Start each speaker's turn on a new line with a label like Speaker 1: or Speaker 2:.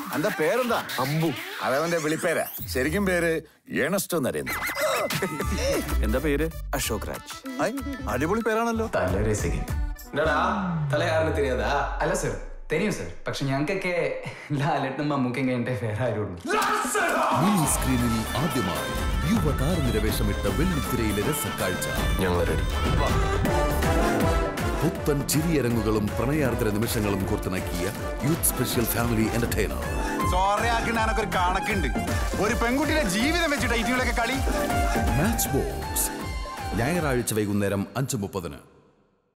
Speaker 1: എന്താ പേരെന്താ
Speaker 2: അമ്പു
Speaker 1: അതവന്റെ വിളിപ്പേരാ ശരിക്കും പേര് ഏണസ്റ്റോ നരേന്ദ്ര
Speaker 3: എന്താ പേര് അശോക് രാജ്
Speaker 1: ഐ, അടിപൊളി പേരാണല്ലോ
Speaker 4: തലൊരു സെക്കൻഡ്
Speaker 5: என்னடா தலையாருன்னு தெரியாதா
Speaker 4: അല്ല സർ തെരിയും സർ പക്ഷെ ഞങ്ങൾക്കൊക്കെ ലാലട്ടും മമ്മൂക്കും കഴിഞ്ഞിട്ടേ വേറെ ആരുള്ളൂ
Speaker 6: മിനി സ്ക്രീനിൽ ആദ്യമായി യുവതാരനിര വേഷമിട്ട വെള്ളിത്തിരയിലെ രസക്കാഴ്ച
Speaker 5: ഞങ്ങൾ റെഡി
Speaker 6: പുത്തൻ ചിരിയരങ്ങുകളും പ്രണയാർദ്ര നിമിഷങ്ങളും കോർത്തിണക്കിയ youth special family entertainer
Speaker 7: sorry ആക്കിണ്ടാനൊക്കെ ഒരു കണക്കുണ്ട് ഒരു പെൺകുട്ടിയുടെ ജീവിതം വെച്ചിട്ട് ഐറ്റിങ്ങളൊക്കെ കളി
Speaker 6: മാച്ച് ബോക്സ് ഞായറാഴ്ച വൈകുന്നേരം അഞ്ച് മുപ്പതിന്